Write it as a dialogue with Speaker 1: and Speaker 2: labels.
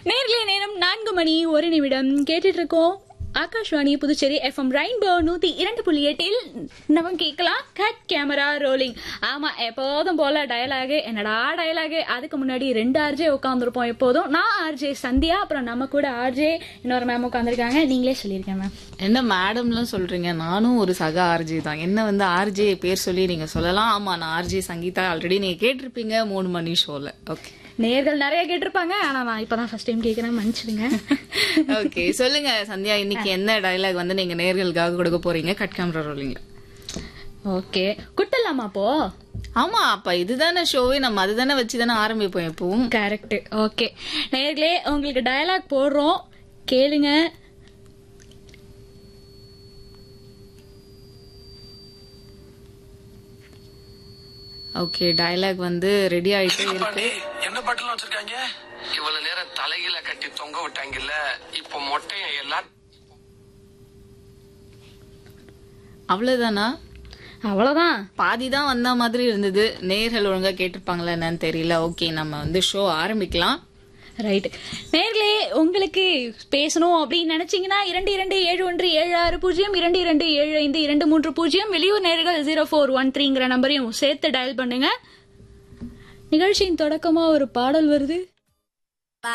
Speaker 1: நேர்களே நேரம் நான்கு மணி ஒரு நிமிடம் கேட்டுட்டு இருக்கோம் ஆகாஷ்வாணி புதுச்சேரி எஃப்எம் ரெயின்போ நூத்தி இரண்டு புள்ளி எட்டில் நம்ம கேட்கலாம் கட் கேமரா ரோலிங் ஆமா எப்போதும் போல டயலாக் என்னடா டயலாக் அதுக்கு முன்னாடி ரெண்டு ஆர்ஜே உட்காந்துருப்போம் எப்போதும் நான் ஆர்ஜே சந்தியா அப்புறம் நம்ம கூட ஆர்ஜே இன்னொரு மேம் உட்காந்துருக்காங்க நீங்களே சொல்லியிருக்கேன் மேம்
Speaker 2: என்ன மேடம்லாம் சொல்றீங்க நானும் ஒரு சக ஆர்ஜே தான் என்ன வந்து ஆர்ஜே பேர் சொல்லி நீங்க சொல்லலாம் ஆமா நான் ஆர்ஜே சங்கீதா ஆல்ரெடி நீங்க கேட்டிருப்பீங்க மூணு மணி ஷோல ஓகே
Speaker 1: நேர்கள் நிறைய கேட்டிருப்பாங்க ஆனா நான் இப்பதான் ஃபர்ஸ்ட் டைம் கேட்கறேன் மன்னிச்சிடுங்க
Speaker 2: ஓகே சொல்லுங்க சந்தியா இன்னைக்கு என்ன டயலாக் வந்து நீங்க நேர்களுக்காக கொடுக்க போறீங்க கட் கேமரா ரோலிங்க
Speaker 1: ஓகே குட்டலாமா அப்போ
Speaker 2: ஆமா அப்ப இதுதானே ஷோவே நம்ம அதுதானே வச்சு தானே ஆரம்பிப்போம் எப்பவும்
Speaker 1: கரெக்ட் ஓகே நேர்களே உங்களுக்கு டயலாக் போடுறோம் கேளுங்க
Speaker 2: ஓகே டயலாக் வந்து ரெடி ஆயிட்டே இருக்கு
Speaker 3: பாண்டி என்ன பாட்டுலாம் வச்சிருக்காங்க இவ்வளவு நேரம் தலையில கட்டி தொங்க விட்டாங்கல்ல இப்போ மொட்டைய எல்லாம்
Speaker 2: அவ்வளவுதானா
Speaker 1: அவ்வளவுதான்
Speaker 2: பாதி தான் வந்த மாதிரி இருந்தது நேர்கள் ஒழுங்கா கேட்டிருப்பாங்களா என்னன்னு தெரியல ஓகே நம்ம வந்து ஷோ ஆரம்பிக்கலாம்
Speaker 1: ரைட் நேர்களே உங்களுக்கு பேசணும் அப்படின்னு நினைச்சீங்கன்னா இரண்டு இரண்டு ஏழு ஒன்று ஏழு ஆறு பூஜ்ஜியம் இரண்டு இரண்டு ஏழு ஐந்து இரண்டு மூன்று பூஜ்ஜியம் வெளியூர் நேர்கள் ஜீரோ ஃபோர் ஒன் த்ரீங்கிற நம்பரையும் சேர்த்து டயல் பண்ணுங்க நிகழ்ச்சியின் தொடக்கமா ஒரு பாடல் வருது